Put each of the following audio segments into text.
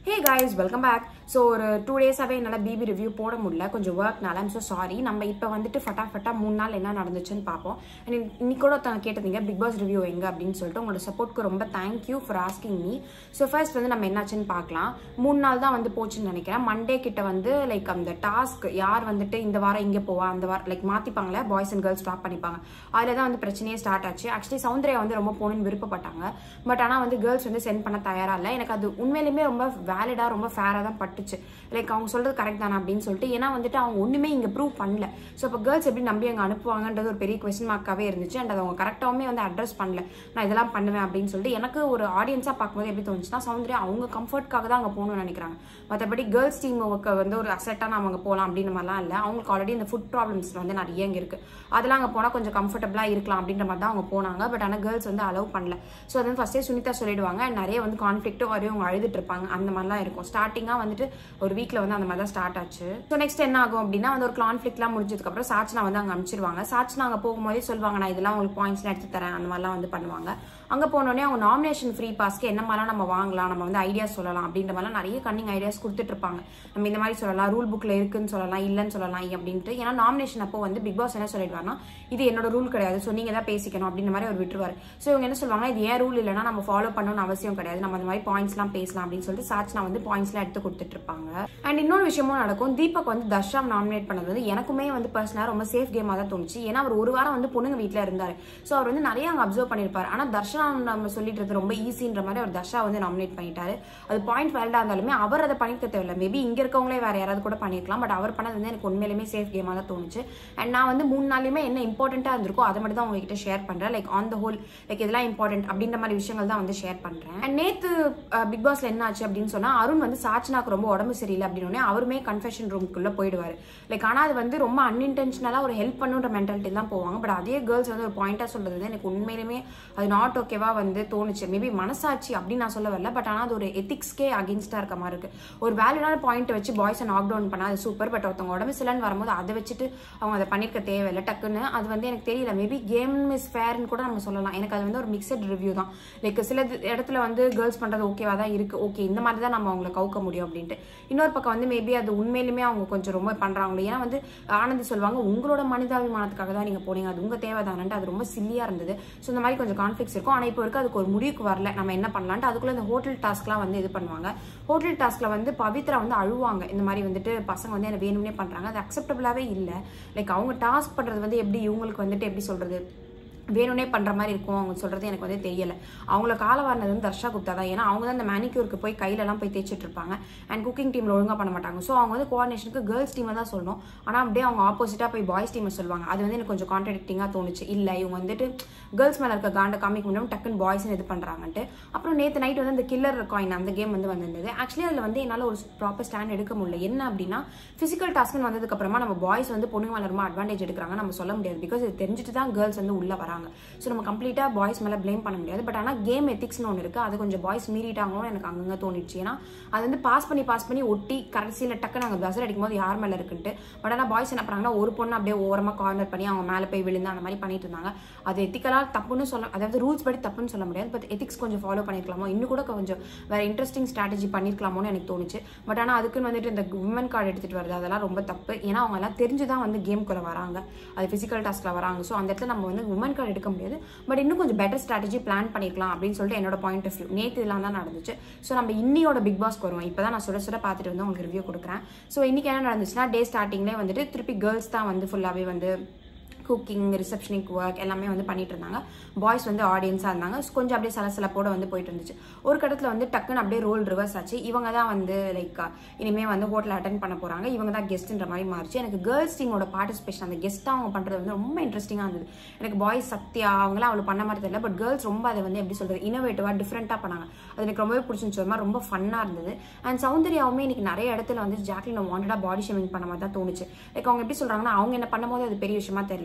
ஹே guys welcome back so ஒரு two டேஸாகவே என்னால் பிபி ரிவ்யூ போட முடியல கொஞ்சம் ஒர்க்னால ஐம் ஸோ சாரி நம்ம இப்போ வந்துட்டு ஃபட்டாஃபட்டா மூணு நாள் என்ன நடந்துச்சுன்னு பார்ப்போம் அண்ட் இன்னைக்கு கூட ஒருத்தவங்க கேட்டதீங்க பிக் பாஸ் ரிவ்யூ எங்க அப்படின்னு சொல்லிட்டு உங்களோட சப்போர்ட்க்கு ரொம்ப thank you for asking me so first வந்து நம்ம என்னாச்சுன்னு பார்க்கலாம் மூணு நாள் தான் வந்து போச்சுன்னு நினைக்கிறேன் மண்டே கிட்ட வந்து லைக் அந்த டாஸ்க் யார் வந்துட்டு இந்த வாரம் இங்கே போவா அந்த வாரம் லைக் மாற்றிப்பாங்களே பாய்ஸ் அண்ட் கேர்ள்ஸ் ஸ்டாப் பண்ணிப்பாங்க அதில் தான் வந்து பிரச்சனையே ஸ்டார்ட் ஆச்சு ஆக்சுவலி சௌந்தர்யா வந்து ரொம்ப போகணும்னு விருப்பப்பட்டாங்க பட் ஆனால் வந்து கேர்ள்ஸ் வந்து சென்ட் பண்ண தயாரா இல்லை எனக்கு அது உண்மையிலுமே ரொம்ப வேலிடா ரொம்ப ஃபேராக தான் பட்டுச்சு லைக் அவங்க சொல்றது கரெக்ட் தானே அப்படின்னு சொல்லிட்டு ஏன்னா வந்துட்டு அவங்க ஒண்ணுமே இங்க ப்ரூவ் பண்ணல ஸோ அப்போ கேர்ள்ஸ் எப்படி நம்பி அங்கே அனுப்புவாங்கன்றது ஒரு பெரிய கொஸ்டின் மார்க்காவே இருந்துச்சு அண்ட் அதை அவங்க கரெக்டாகவுமே வந்து அட்ரஸ் பண்ணல நான் இதெல்லாம் பண்ணுவேன் அப்படின்னு சொல்லிட்டு எனக்கு ஒரு ஆடியன்ஸாக பார்க்கும்போது எப்படி தோணுச்சுன்னா சௌந்தர்யா அவங்க கம்ஃபர்ட்காக தான் அங்கே போகணும்னு நினைக்கிறாங்க மற்றபடி கேர்ள்ஸ் டீம் வந்து ஒரு அசெட்டாக நம்ம அங்கே போகலாம் அப்படின்னு மாதிரிலாம் இல்லை அவங்களுக்கு ஆல்ரெடி இந்த ஃபுட் ப்ராப்ளம்ஸ் வந்து நிறைய இங்கே இருக்கு அதெல்லாம் அங்கே போனால் கொஞ்சம் கம்ஃபர்டபுளாக இருக்கலாம் அப்படின்ற மாதிரி தான் அவங்க போனாங்க பட் ஆனால் கேர்ள்ஸ் வந்து அலோவ் பண்ணல ஸோ அது வந்து ஃபஸ்ட்டே சுனிதா சொல்லிடுவாங்க and நிறைய வந்து கான்ஃப்ளிக்ட்டும் வரையும் அவங்க அழுதுட்டு இருப்பாங்க அந்த மாதிரிலாம் இருக்கும் ஸ்டார்டிங்காக வந்துட்டு ஒரு வீக்கில் வந்து அந்த மாதிரி தான் ஸ்டார்ட் ஆச்சு ஸோ நெக்ஸ்ட் என்ன ஆகும் அப்படின்னா வந்து ஒரு கான்ஃப்ளிக்ட்லாம் முடிஞ்சதுக்கப்புறம் சாட்சினா வந்து அங்கே அனுப்பிச்சிருவாங்க சாட்சினா அங்கே போகும்போதே சொல்லுவாங்க நான் இதெல்லாம் உங்களுக்கு பாயிண்ட்ஸ்லாம் எடுத்து தரேன் அந்த மாதிரிலாம் வந்து பண்ணுவாங்க அங்கே போனோடனே அவங்க நாமினேஷன் ஃப்ரீ பாஸ்க்கு என்ன மாதிரிலாம் நம்ம வாங்கலாம் நம்ம வந்து ஐடியாஸ் சொல்லலாம் அப்படின்ற மாதிரிலாம் நிறைய கன்னிங் ஐடியாஸ் கொடுத்துட்டு இருப்பாங்க நம்ம இந்த மாதிரி சொல்லலாம் ரூல் புக்கில் இருக்குன்னு சொல்லலாம் இல்லைன்னு சொல்லலாம் அப்படின்ட்டு ஏன்னா நாமினேஷன் அப்போ வந்து பிக் பாஸ் என்ன சொல்லிடுவாருன்னா இது என்னோட ரூல் கிடையாது ஸோ நீங்கள் தான் பேசிக்கணும் அப்படின்ற மாதிரி அவர் விட்டுருவார் ஸோ இவங்க என்ன சொல்லுவாங்கன்னா இது ஏன் ரூல் இல்லைன்னா நம்ம ஃபாலோ பண்ணணும்னு அவசியம் கிடையாது நம்ம அந்த மாதிரி பாயிண்ட்ஸ்லாம் பேசலாம் அப்படின்னு சொல்லிட்டு சாட்சினா வந்து பாயிண்ட்ஸ்லாம் எடுத்து கொடுத்துட்டு இருப்பாங்க அண்ட் இன்னொரு விஷயமும் நடக்கும் தீபக் வந்து தர்ஷா நாமினேட் பண்ணது வந்து எனக்குமே வந்து பர்சனலாக ரொம்ப சேஃப் கேமாக தான் தோணுச்சு ஏன்னா அவர் ஒரு வாரம் வந்து பொண்ணுங்க வீட்டில் இருந்தார் ஸோ அவர் வந்து நிறைய அங்கே அப்சர்வ் பண்ணியிருப்பார் ஆனால் தர்ஷா நம்ம சொல்லிட்டு இருக்கிறது ரொம்ப ஈஸின்ற மாதிரி அவர் தர்ஷா வந்து நாமினேட் பண்ணிட்டாரு அது பாயிண்ட் வேல்டாக இருந்தாலுமே அவர் அதை பண்ணிக்க தேவையில்லை மேபி இங்கே இருக்கவங்களே வேற யாராவது கூட பண்ணிருக்கலாம் பட் அவர் பண்ணது வந்து எனக்கு உண்மையிலுமே சேஃப் கேமாக தான் தோணுச்சு அண்ட் நான் வந்து மூணு நாளையுமே என்ன இம்பார்ட்டண்ட்டாக இருந்திருக்கோ அதை மட்டும் தான் உங்ககிட்ட ஷேர் பண்ணுறேன் like on the whole like இதெல்லாம் இம்பார்ட்டன்ட் அப்படின்ற மாதிரி விஷயங்கள் தான் வந்து ஷேர் பண்ணுறேன் அண்ட் நேற்று பிக் பாஸ்ல என்ன ஆச்சு அப்படின்னு சொன்னால் அருண் வந்து சாட்சினாக்கு ரொம்ப உடம்பு சரியில்லை அப்படின்னு அவருமே கன்ஃபெஷன் ரூம்குள்ளே போயிடுவார் லைக் ஆனால் அது வந்து ரொம்ப அன்இன்டென்ஷனலாக ஒரு ஹெல்ப் பண்ணுன்ற மென்டாலிட்டி தான் போவாங்க பட் அதே கேர்ள்ஸ் வந்து ஒரு பாயிண்டாக சொல்றது வந்து எனக்கு உண்மையிலுமே அது நாட் ஓகேவா வந்து தோணுச்சு மேபி மனசாட்சி அப்படின்னு நான் சொல்ல வரல பட் ஆனால் அது ஒரு எத்திக்ஸ்க்கே அகேன்ஸ்டாக இருக்க மாதிரி இருக்கு ஒரு வேல்யூடான பாயிண்ட் வச்சு பாய்ஸை நாக் டவுன் பண்ணா அது சூப்பர் பட் ஒருத்தவங்க உடம்பு சிலன்னு வரும்போது அதை வச்சுட்டு அவங்க அதை பண்ணிருக்க தேவையில்லை டக்குன்னு அது வந்து எனக்கு தெரியல மேபி கேம் இஸ் ஃபேர்னு கூட நம்ம சொல்லலாம் எனக்கு அது வந்து ஒரு மிக்சட் ரிவ்யூ தான் லைக் சில இடத்துல வந்து கேர்ள்ஸ் பண்றது ஓகேவா தான் இருக்கு ஓகே இந்த மாதிரி தான் நம்ம அவங்களை கவுக்க முடியும் அப்படின்ட்டு இன்னொரு பக்கம் வந்து மேபி அது உண்மையிலுமே அவங்க கொஞ்சம் ரொம்ப பண்றாங்களோ ஏன்னா வந்து ஆனந்தி சொல்லுவாங்க உங்களோட மனிதாபிமானத்துக்காக தான் நீங்க போனீங்க அது உங்க தேவைதானன்ட்டு அது ரொம்ப சில்லியா இருந்தது ஸோ இந்த மாதிரி கொஞ்சம் கான்ஃபிளிக்ஸ் இருக்கும் ஆனால் இப்போ இருக்கு அதுக்கு ஒரு முடிவுக்கு வரல நம்ம என்ன பண்ணலான்ட்டு அதுக்குள்ள இந்த ஹோட்டல் டாஸ்க்லாம் வந்து இது பண்ணுவாங்க ஹோட்டல் டாஸ்க்ல வந்து பவித்ரா வந்து அழுவாங்க இந்த மாதிரி வந்துட்டு பசங்க வந்து என்ன வேணும்னே பண்றாங்க அது அக்செப்டபிளாவே இல்லை லைக் அவங்க டாஸ்க் பண்றது வந்து எப்படி இவங்களுக்கு வந்துட்டு எப்படி சொல்றது வேணும்னே பண்ற மாதிரி இருக்கும் அவங்க சொல்றது எனக்கு வந்து தெரியல அவங்கள கால வரனது வந்து தர்ஷா குப்தா தான் ஏன்னா அவங்க தான் இந்த மேனிக்யூருக்கு போய் கையிலலாம் போய் தேய்ச்சிட்டு இருப்பாங்க அண்ட் குக்கிங் டீம்ல ஒழுங்கா பண்ண மாட்டாங்க ஸோ அவங்க வந்து கோஆர்டினேஷனுக்கு கேர்ள்ஸ் டீமை தான் சொல்லணும் ஆனா அப்படியே அவங்க ஆப்போசிட்டா போய் பாய்ஸ் டீமை சொல்லுவாங்க அது வந்து எனக்கு கொஞ்சம் கான்ட்ரடிக்டிங்கா தோணுச்சு இல்ல இவங்க வந்துட்டு கேர்ள்ஸ் மேல இருக்க காண்ட காமிக்க முடியும் டக்குன்னு பாய்ஸ் இது பண்றாங்கன்ட்டு அப்புறம் நேற்று நைட் வந்து இந்த கில்லர் காயின் அந்த கேம் வந்து வந்திருந்தது ஆக்சுவலி அதுல வந்து என்னால ஒரு ப்ராப்பர் ஸ்டாண்ட் எடுக்க முடியல என்ன அப்படின்னா பிசிக்கல் டாஸ்க்னு வந்ததுக்கு அப்புறமா நம்ம பாய்ஸ் வந்து பொண்ணுங்க மேல ரொம்ப அட்வான்டேஜ் எடுக்கிறாங்க நம்ம சொல்ல முடியாது பிகாஸ் இது தெரிஞ்சுட்டு தான் கேர்ள்ஸ் வந்து உள்ள வராங்க ஸோ நம்ம கம்ப்ளீட்டாக பாய்ஸ் மேலே ப்ளேம் பண்ண முடியாது பட் ஆனால் கேம் எத்திக்ஸ்னு ஒன்று இருக்குது அது கொஞ்சம் பாய்ஸ் மீறிட்டாங்களோ எனக்கு அங்கங்கே தோணிடுச்சு ஏன்னா அது வந்து பாஸ் பண்ணி பாஸ் பண்ணி ஒட்டி கடைசியில் டக்கு நாங்கள் பஸ்ஸர் அடிக்கும் போது யார் மேலே இருக்குன்ட்டு பட் ஆனால் பாய்ஸ் என்ன பண்ணாங்கன்னா ஒரு பொண்ணு அப்படியே ஓரமாக கார்னர் பண்ணி அவங்க மேலே போய் விழுந்து அந்த மாதிரி பண்ணிட்டு இருந்தாங்க அது எத்திக்கலாக தப்புன்னு சொல்ல அதாவது ரூல்ஸ் படி தப்புன்னு சொல்ல முடியாது பட் எத்திக்ஸ் கொஞ்சம் ஃபாலோ பண்ணிருக்கலாமோ இன்னும் கூட கொஞ்சம் வேற இன்ட்ரெஸ்டிங் ஸ்ட்ராட்டஜி பண்ணிருக்கலாமோன்னு எனக்கு தோணுச்சு பட் ஆனால் அதுக்குன்னு வந்துட்டு இந்த உமன் கார்டு எடுத்துட்டு வருது அதெல்லாம் ரொம்ப தப்பு ஏன்னா அவங்க எல்லாம் தெரிஞ்சு தான் வந்து கேம்குள்ள வராங்க அது ஃபிசிக்கல் டாஸ்க்ல வராங்க ஸோ அந்த இடத்துல நம்ம வந்து உமன் கார்டு எடுக்க முடியாது பட் இன்னும் கொஞ்சம் பெட்டர் ஸ்ட்ராட்டஜி பிளான் பண்ணிக்கலாம் அப்படின்னு சொல்லிட்டு என்னோட பாயிண்ட் ஆஃப் வியூ நேற்று இதெல்லாம் தான் நடந்துச்சு ஸோ நம்ம இன்னியோட பிக் பாஸ்க்கு வருவோம் இப்போ தான் நான் சுட சுட பார்த்துட்டு வந்து உங்களுக்கு ரிவ்யூ கொடுக்குறேன் ஸோ இன்னைக்கு என்ன நடந்துச்சுன்னா டே ஸ்டார்டிங்லேயே வந்துட்டு திருப்பி கேர்ள்ஸ் தான் வந்து ஃபுல்லாகவே வந்து குக்கிங் ரிசப்ஷனிக் ஒர்க் எல்லாமே வந்து பண்ணிட்டு இருந்தாங்க பாய்ஸ் வந்து ஆடியன்ஸாக இருந்தாங்க கொஞ்சம் அப்படியே சலசலப்போட வந்து போயிட்டு இருந்துச்சு ஒரு கட்டத்தில் வந்து டக்குன்னு அப்படியே ரோல் ரிவர்ஸ் ஆச்சு இவங்க தான் வந்து லைக் இனிமேல் வந்து ஹோட்டல் அட்டன் பண்ண போகிறாங்க இவங்க தான் கெஸ்ட்ன்ற மாதிரி மாறிச்சு எனக்கு கேர்ள்ஸ் டீமோட பார்ட்டிசிபேஷன் அந்த கெஸ்ட்டாக அவங்க பண்ணுறது வந்து ரொம்ப இன்ட்ரெஸ்டிங்காக இருந்தது எனக்கு பாய்ஸ் சத்யா அவங்களாம் அவ்வளோ பண்ண மாதிரி தெரியல பட் கேர்ள்ஸ் ரொம்ப அதை வந்து எப்படி சொல்கிறது இனோவேட்டிவாக டிஃப்ரெண்ட்டாக பண்ணாங்க அது எனக்கு ரொம்பவே பிடிச்சிருந்துச்சு ஒரு மாதிரி ரொம்ப ஃபன்னாக இருந்தது அண்ட் சௌந்தர்யாவுமே இன்னைக்கு நிறைய இடத்துல வந்து ஜாக்லின் வாண்டடாக பாடி ஷேமிங் பண்ண மாதிரி தான் தோணுச்சு லைக் அவங்க எப்படி சொல்கிறாங்கன்னா அவங்க என்ன பண்ணும்போது அது பெரிய விஷயமா தெரியல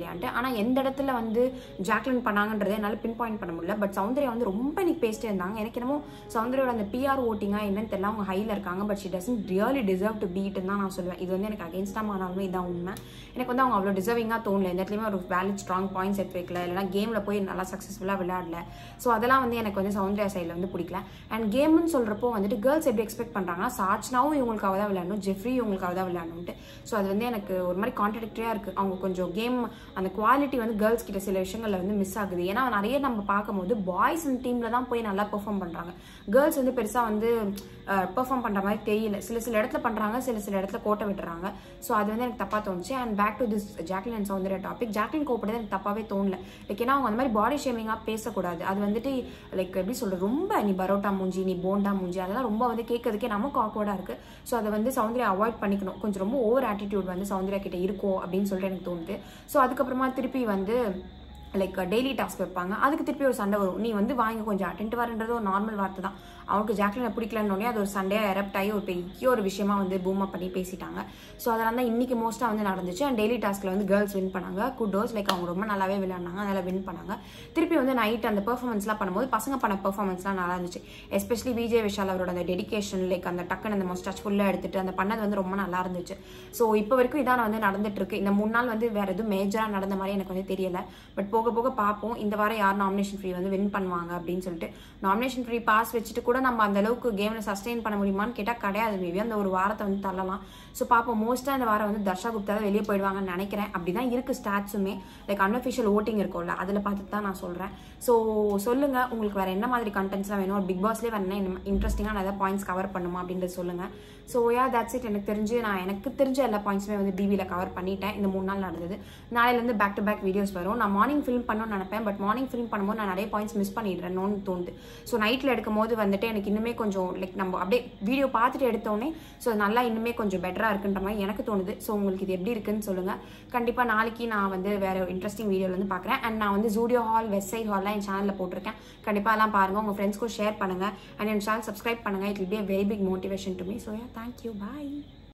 இல்லையான்ட்டு ஆனால் எந்த இடத்துல வந்து ஜாக்லின் பண்ணாங்கன்றதை என்னால் பின் பாயிண்ட் பண்ண முடியல பட் சௌந்தர்யா வந்து ரொம்ப இன்னைக்கு பேசிட்டே இருந்தாங்க எனக்கு என்னமோ சௌந்தர்யோட அந்த பிஆர் ஓட்டிங்கா என்னன்னு தெரியல அவங்க ஹையில் இருக்காங்க but she doesn't really deserve to பீட்னு தான் நான் சொல்லுவேன் இது வந்து எனக்கு அகேன்ஸ்டாக ஆனாலுமே இதான் உண்மை எனக்கு வந்து அவங்க அவ்வளோ டிசர்விங்காக தோணல எந்த இடத்துலையுமே ஒரு வேலிட் ஸ்ட்ராங் பாயிண்ட்ஸ் எடுத்து வைக்கல இல்லைனா கேமில் போய் நல்லா சக்ஸஸ்ஃபுல்லாக விளையாடல ஸோ அதெல்லாம் வந்து எனக்கு வந்து சௌந்தர்யா சைடில் வந்து பிடிக்கல அண்ட் கேம்னு சொல்கிறப்போ வந்துட்டு கேர்ள்ஸ் எப்படி எக்ஸ்பெக்ட் பண்ணுறாங்கன்னா சாட்ச்னாவும் இவங்களுக்காக தான் விளையாடணும் ஜெஃப்ரி இவங்களுக்காக தான் விளையாடணும்ட்டு ஸோ அது வந்து எனக்கு ஒரு மாதிரி கான்ட்ரடிக்டரியாக இருக்குது அவங்க கொஞ்சம் கேம் அந்த குவாலிட்டி வந்து கேர்ள்ஸ் கிட்ட சில விஷயங்களில் வந்து மிஸ் ஆகுது ஏன்னா நிறைய நம்ம பார்க்கும்போது பாய்ஸ் அந்த டீமில் தான் போய் நல்லா பெர்ஃபார்ம் பண்ணுறாங்க கேர்ள்ஸ் வந்து பெருசாக வந்து பெர்ஃபார்ம் பண்ணுற மாதிரி தெரியல சில சில இடத்துல பண்ணுறாங்க சில சில இடத்துல கோட்டை விட்டுறாங்க ஸோ அது வந்து எனக்கு தப்பாக தோணுச்சு and back to this Jacqueline and Soundarya topic Jacqueline கோப்படுறது எனக்கு தப்பாகவே தோணல லைக் ஏன்னா அவங்க அந்த மாதிரி பாடி ஷேமிங்காக பேசக்கூடாது அது வந்துட்டு லைக் எப்படி சொல்கிறது ரொம்ப நீ பரோட்டா மூஞ்சி நீ போண்டா மூஞ்சி அதெல்லாம் ரொம்ப வந்து கேட்கறதுக்கே நமக்கு ஆக்வர்டாக இருக்குது ஸோ அதை வந்து சௌந்தர்யா அவாய்ட் பண்ணிக்கணும் கொஞ்சம் ரொம்ப ஓவர் ஆட்டிடியூட் வந்து சௌந்தர்யா கிட்ட இருக்கும் அப்படின்னு சொல்லிட்டு எனக்கு தோணுது ஸோ அதுக்கப்புறமா திருப்பி வந்து லைக் டெய்லி டாஸ்க் வைப்பாங்க அதுக்கு திருப்பி ஒரு சண்டை வரும் நீ வந்து வாங்கி கொஞ்சம் அட்டென்டிவார்ன்றது ஒரு நார்மல் வார்த்தை தான் அவனுக்கு ஜாக்லினை பிடிக்கலன்னொடனே அது ஒரு சண்டையாக எரப்ட் ஆகி ஒரு பெரிய ஒரு விஷயமா வந்து பூமா பண்ணி பேசிட்டாங்க ஸோ அதெல்லாம் தான் இன்னைக்கு மோஸ்ட்டாக வந்து நடந்துச்சு அண்ட் டெய்லி டாஸ்க்கில் வந்து கேர்ள்ஸ் வின் பண்ணாங்க குட்டோஸ் லைக் அவங்க ரொம்ப நல்லாவே விளையாடினாங்க அதனால் வின் பண்ணாங்க திருப்பி வந்து நைட் அந்த பெர்ஃபார்மன்ஸ்லாம் பண்ணும்போது பசங்க பண்ண பெர்ஃபார்மன்ஸ்லாம் நல்லா இருந்துச்சு எஸ்பெஷலி விஜய் விஷால் அவரோட அந்த டெடிகேஷன் லைக் அந்த டக்குன்னு அந்த மொஸ்டாச் ஃபுல்லாக எடுத்துட்டு அந்த பண்ணது வந்து ரொம்ப நல்லா இருந்துச்சு ஸோ இப்போ வரைக்கும் இதான் வந்து நடந்துட்டு இருக்கு இந்த மூணு நாள் வந்து வேற எதுவும் மேஜராக நடந்த மாதிரி எனக்கு வந்து தெரியல பட் போக போக பார்ப்போம் இந்த வாரம் யார் நாமினேஷன் ஃப்ரீ வந்து வின் பண்ணுவாங்க அப்படின்னு சொல்லிட்டு நாமினேஷன் ஃப்ரீ பாஸ் வச்சுட்டு கூட நம்ம அந்த அளவுக்கு கேமில் சஸ்டெயின் பண்ண முடியுமான்னு கேட்டால் கிடையாது மேபி அந்த ஒரு வாரத்தை வந்து தள்ளலாம் ஸோ பார்ப்போம் மோஸ்ட்டாக இந்த வாரம் வந்து தர்ஷா குப்தா தான் வெளியே போயிடுவாங்கன்னு நினைக்கிறேன் அப்படி தான் இருக்குது ஸ்டாட்ஸுமே லைக் அன்அஃபிஷியல் ஓட்டிங் இருக்கும்ல அதில் பார்த்துட்டு தான் நான் சொல்கிறேன் ஸோ சொல்லுங்கள் உங்களுக்கு வேறு என்ன மாதிரி கண்டென்ட்ஸ்லாம் வேணும் ஒரு பிக் பாஸ்லேயே வேறு என்ன இன்ட்ரெஸ்டிங்காக ஏதாவது பாயிண்ட்ஸ் கவர் பண்ணுமா அப்படின்றது சொல்லுங்கள் ஸோ யா தட்ஸ் இட் எனக்கு தெரிஞ்சு நான் எனக்கு தெரிஞ்ச எல்லா பாயிண்ட்ஸுமே வந்து பிபியில் கவர் பண்ணிட்டேன் இந்த மூணு நாள் நடந்தது நாளையிலேருந்து பேக் டு பேக் வீடியோஸ் வரும் நான் மார்னிங் ஃபிலிம் பண்ணணும்னு நினைப்பேன் பட் மார்னிங் ஃபிலிம் பண்ணும்போது நான் நிறைய பாயிண்ட்ஸ் மிஸ் பண்ணிடுறேன்னு தோணுது ஸோ நைட்டில் எடுக்கும் போது வந்துட்டு எனக்கு இன்னுமே கொஞ்சம் லைக் நம்ம அப்படியே வீடியோ பார்த்துட்டு எடுத்தோடனே ஸோ நல்லா இன்னுமே கொஞ்சம் பெட்டராக இருக்குன்ற மாதிரி எனக்கு தோணுது ஸோ உங்களுக்கு இது எப்படி இருக்குன்னு சொல்லுங்கள் கண்டிப்பாக நாளைக்கு நான் வந்து வேறு இன்ட்ரெஸ்டிங் வீடியோவில் வந்து பார்க்குறேன் அண்ட் நான் வந்து ஜூடியோ ஹால் வெஸ்ட் சைட் ஹால்லாம் என் சேனலில் போட்டிருக்கேன் கண்டிப்பாக எல்லாம் பாருங்கள் உங்கள் ஃப்ரெண்ட்ஸ்க்கும் ஷேர் பண்ணுங்கள் அண்ட் என் சேனல் சப்ஸ்கிரைப் பண்ணுங்கள் it will be a very big motivation to me so yeah thank you bye